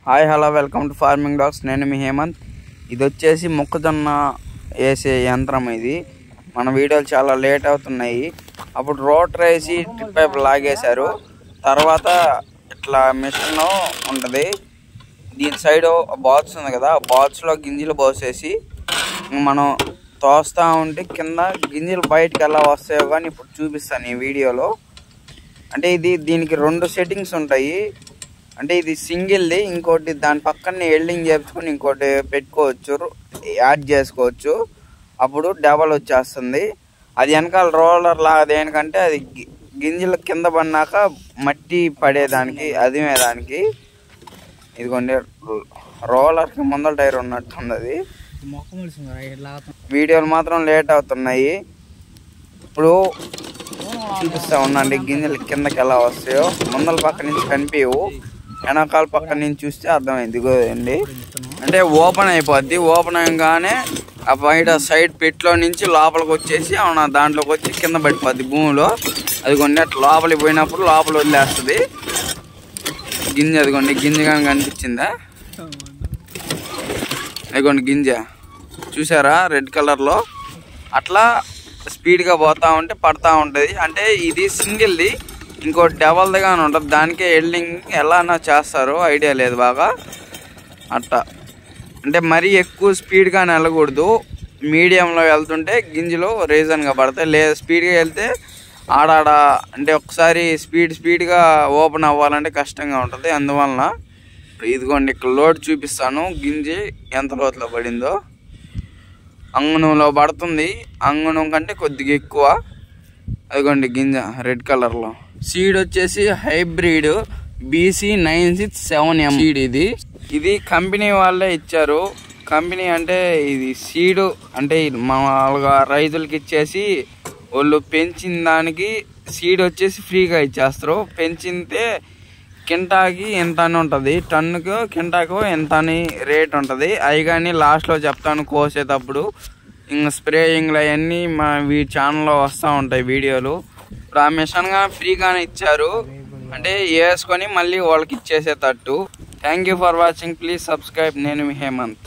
hi hello welcome to farming dogs నేను మీ హేమంత్ ఇది వచ్చేసి మొక్కజొన్న వేసే యంత్రం ఇది మన వీడియోలు చాలా లేట్ అవుతున్నాయి అప్పుడు రోటర్ వేసి డ్రిప్ పైప్ లాగేశారు తర్వాత ఇట్లా మిషన్ ఉంటుంది దీని సైడ్ బాక్స్ ఉంది కదా ఆ బాక్స్లో గింజలు పోసేసి ఇంక మనం తోస్తా ఉంటే కింద గింజలు బయటకు ఎలా వస్తాయో కానీ ఇప్పుడు చూపిస్తాను ఈ వీడియోలో అంటే ఇది దీనికి రెండు సెట్టింగ్స్ ఉంటాయి అంటే ఇది సింగిల్ది ఇంకోటి దాని పక్కనే ఎల్డింగ్ చేపించుకొని ఇంకోటి పెట్టుకోవచ్చు యాడ్ చేసుకోవచ్చు అప్పుడు డబల్ వచ్చేస్తుంది అది వెనకాల రోలర్ లాగా దేనికంటే అది గి- గింజలు కింద పడినాక మట్టి పడేదానికి అదిమే దానికి ఇదిగోండి రోలర్కి ముందల టైర్ ఉన్నట్టుంది అది మొక్క మొలిసింది రా ఇట్లా వీడియోలు మాత్రం లేట్ అవుతున్నాయి ఇప్పుడు చూపిస్తా ఉండండి గింజలు కిందకి ఎలా వస్తాయో ముందల పక్క నుంచి కనిపించవు వెనకాల పక్క నుంచి చూస్తే అర్థమైంది ఇదిగోండి అంటే ఓపెన్ అయిపోద్ది ఓపెన్ అయ్యగానే ఆ బయట సైడ్ పెట్లో నుంచి లోపలికి వచ్చేసి అవునా దాంట్లోకి వచ్చి కింద పడిపోద్ది భూమిలో అదిగోండి అట్లా లోపలికి పోయినప్పుడు లోపల వదిలేస్తుంది గింజ అదిగోండి గింజ కానీ కనిపించిందా అదిగోండి గింజ చూసారా రెడ్ కలర్లో అట్లా స్పీడ్గా పోతా ఉంటే పడతా ఉంటుంది అంటే ఇది సింగిల్ది ఇంకో డబల్దిగా ఉంటుంది దానికే ఎల్డింగ్ ఎలానా చేస్తారో ఐడియా లేదు బాగా అట్లా అంటే మరీ ఎక్కువ స్పీడ్గానే వెళ్ళకూడదు మీడియంలో వెళ్తుంటే గింజలు రీజన్గా పడతాయి లేదా స్పీడ్గా వెళ్తే ఆడాడ అంటే ఒకసారి స్పీడ్ స్పీడ్గా ఓపెన్ అవ్వాలంటే కష్టంగా ఉంటుంది అందువలన ఇదిగోండి ఇక్కడ లోడ్ చూపిస్తాను గింజి ఎంత లోతులో పడిందో అంగుణంలో పడుతుంది అంగుణం కంటే కొద్దిగా ఎక్కువ అదిగోండి గింజ రెడ్ కలర్లో సీడ్ వచ్చేసి hybrid BC nine six seven M seed ఇది ఇది కంపెనీ వాళ్ళే ఇచ్చారు కంపెనీ అంటే ఇది సీడ్ అంటే మామూలుగా రైతులకి ఇచ్చేసి వాళ్ళు పెంచిన దానికి సీడ్ వచ్చేసి ఫ్రీగా ఇచ్చేస్తారు పెంచితే కింటాకి ఎంత అని ఉంటుంది టన్నుకు కింటాకు ఎంత అని రేట్ ఉంటుంది అవి కానీ లాస్ట్లో చెప్తాను కోసేటప్పుడు ఇంకా స్ప్రేయింగ్లు అవన్నీ మా వీ ఛానల్లో వస్తూ ఉంటాయి వీడియోలు ఇప్పుడు ఆ మిషన్ గా ఫ్రీగానే ఇచ్చారు అంటే వేసుకొని మళ్ళీ వాళ్ళకి ఇచ్చేసేటట్టు thank you for watching please subscribe నేను మీ హేమంత్